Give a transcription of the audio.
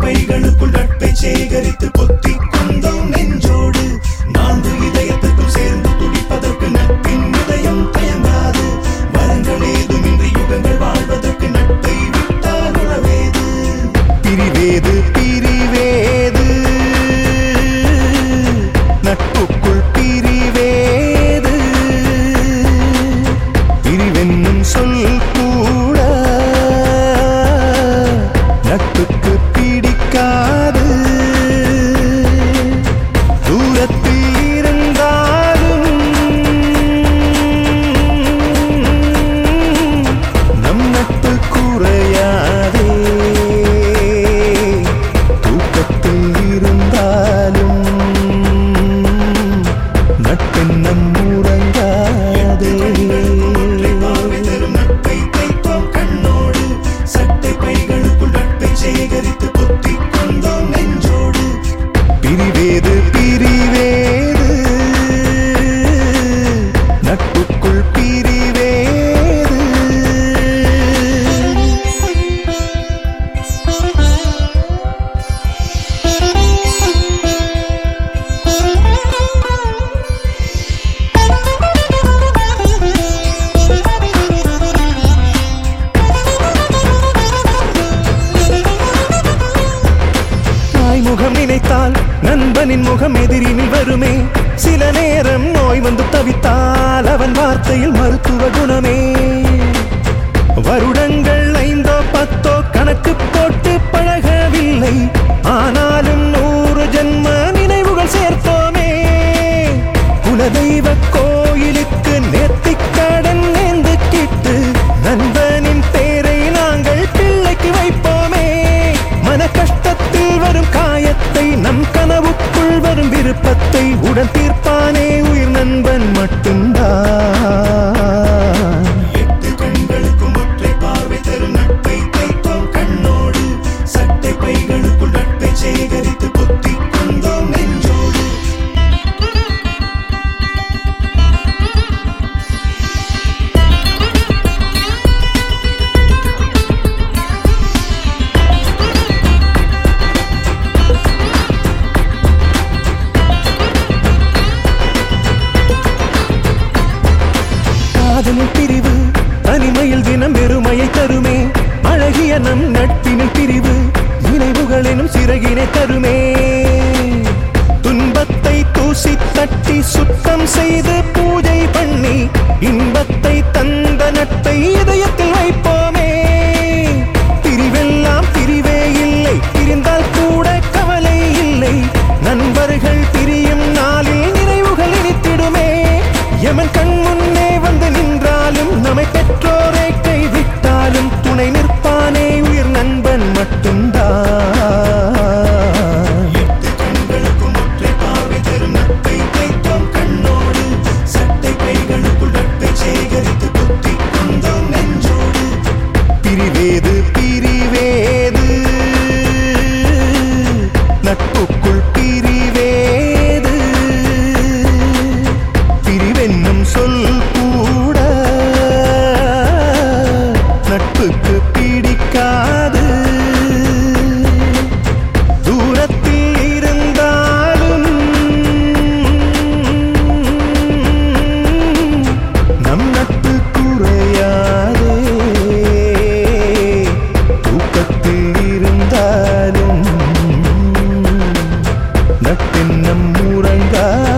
பைகளுக்குள் நட்பை சேகரித்து பொத்திக் கொண்டோம் நெஞ்சோடு நான்கு இதயத்துக்கும் சேர்ந்து துடிப்பதற்கு நட்பின் இதயம் தயங்காது வரங்கள் ஏதுமின்றி யுகங்கள் வாழ்வதற்கு நட்பை விட்டால் உறவேது பிரிவேது பிரிவேது நட்புக்குள் பிரிவேது பிரிவென்னும் சொல் கூட நட்புக்கு பிடிக்காது தூரத்தில் இருந்தாலும் நம் நட்பு குறையாதே தூக்கத்தில் இருந்தாலும் நட்பின் நம் உறங்காதே பார்வை தரும் நட்பை தைத்தோம் கண்ணோடு சட்டை பைகளுக்குள் நட்பை சேகரித்து பொத்திக் கொண்டோம் நெஞ்சோடு பிரிவேது பிரிவேது நட்புக்குள் பிரிவேது தாய் முகம் நினைத்தால் நண்பனின் முகம் எதிரினில் வருமே சில நேரம் நோய் வந்து தவித்தால் அவன் வார்த்தையில் மருத்துவ குணமே வருடங்கள் ஐந்தோ பத்தோ கணக்கு போட்டு பழகவில்லை ஆனாலும் நூறு ஜென்ம நினைவுகள் சேர்த்தோமே குலதெய்வ கோயிலுக்கு நேர்த்திக் கடன் நேர்ந்து கிட்டு நண்பனின் பேரை நாங்கள் பிள்ளைக்கு வைப்போமே மன கஷ்டத்தில் வரும் காயத்தை நம் கனவுக்குள் வரும் விருப்பத்தை உடன் தீர்ப்பானே உயிர் நண்பன் மட்டும்தான் எட்டு கண்களுக்கும் ஒற்றை பார்வை தரும் நட்பை தைத்தோம் கண்ணோடு சட்டை பைகளுக்குள் நட்பை சேகரித்து பொத்திக் கொண்டோம் நெஞ்சோடு காதலின் பிரிவு தனிமையில் தினம் வெறுமையை தருமே அழகிய நம் நட்பினில் பிரிவு நினைவுகளினும் சிறகினை தருமே துன்பத்தை தூசி தட்டி சுத்தம் செய்து பூஜை பண்ணி இன்பத்தை தந்த நட்பை இதயத்தில் வைப்போமே பிரிவெல்லாம் பிரிவே இல்லை பிரிந்தால் கூட கவலை இல்லை நண்பர்கள் பிரியும் நாளில் நினைவுகள் இனித்திடுமே எமன் கண் முன்னே வந்து நின்றாலும் நம்மை பெற்றோரை கைவிட்டாலும் துணை நிற்பானே உயிர் நண்பன் மட்டும்தான் எட்டு கண்களுக்கும் ஒற்றை பார்வை தரும் நட்பை தைத்தோம் கண்ணோடு சட்டை பைகளுக்குள் நட்பை சேகரித்து பொத்திக் கொண்டோம் நெஞ்சோடு பிரிவேது பிரிவேது நட்புக்குள் பிரிவேது பிரிவென்னும் சொல் கூட நட்புக்கு பிடிக்காது தூரத்தில் இருந்தாலும் நம் நட்பு குறையாதே தூக்கத்தில் இருந்தாலும் நட்பின் நம் உறங்கா